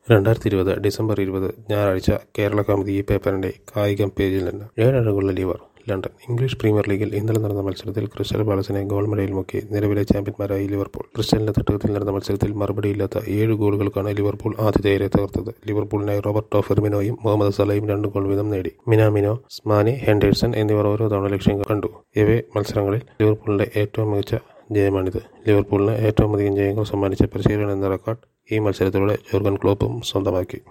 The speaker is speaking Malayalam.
രണ്ടായിരത്തി ഇരുപത് ഡിസംബർ ഇരുപത് ഞായറാഴ്ച കേരള കൗമുദി ഈ പേപ്പറിന്റെ കായികം പേജിൽ നിന്ന് ഏഴഴകുള്ള ലിവർ ലണ്ടൻ ഇംഗ്ലീഷ് പ്രീമിയർ ലീഗിൽ ഇന്നലെ നടന്ന മത്സരത്തിൽ ക്രിസ്റ്റൽ പാലസിനെ ഗോൾ മെഡയിൽ മുക്കി നിലവിലെ ചാമ്പ്യന്മാരായി ലിവർപൂൾ ക്രിസ്റ്റലിന്റെ തട്ടകത്തിൽ നടന്ന മത്സരത്തിൽ മറുപടിയില്ലാത്ത ഏഴ് ഗോളുകൾക്കാണ് ലിവർപൂൾ ആതിഥേയരെ തകർത്തത് ലിവർപൂളിനായി റോബർട്ടോ ഫെർമിനോയും മുഹമ്മദ് സലയും രണ്ട് ഗോൾ വീതം നേടി മിനാമിനോ സ്മാനി ഹെൻഡേഴ്സൺ എന്നിവർ ഓരോ തവണ ലക്ഷ്യം കണ്ടു ഇവേ മത്സരങ്ങളിൽ ലിവർപൂളിന്റെ ഏറ്റവും മികച്ച ജയമാണിത് ലിവർപൂളിന് ഏറ്റവും അധികം ജയങ്ങൾ സമ്മാനിച്ച പരിശീലകൻ എന്ന റെക്കോർഡ് ഈ മത്സരത്തിലൂടെ ജോർഗൻ ക്ലോപ്പും സ്വന്തമാക്കി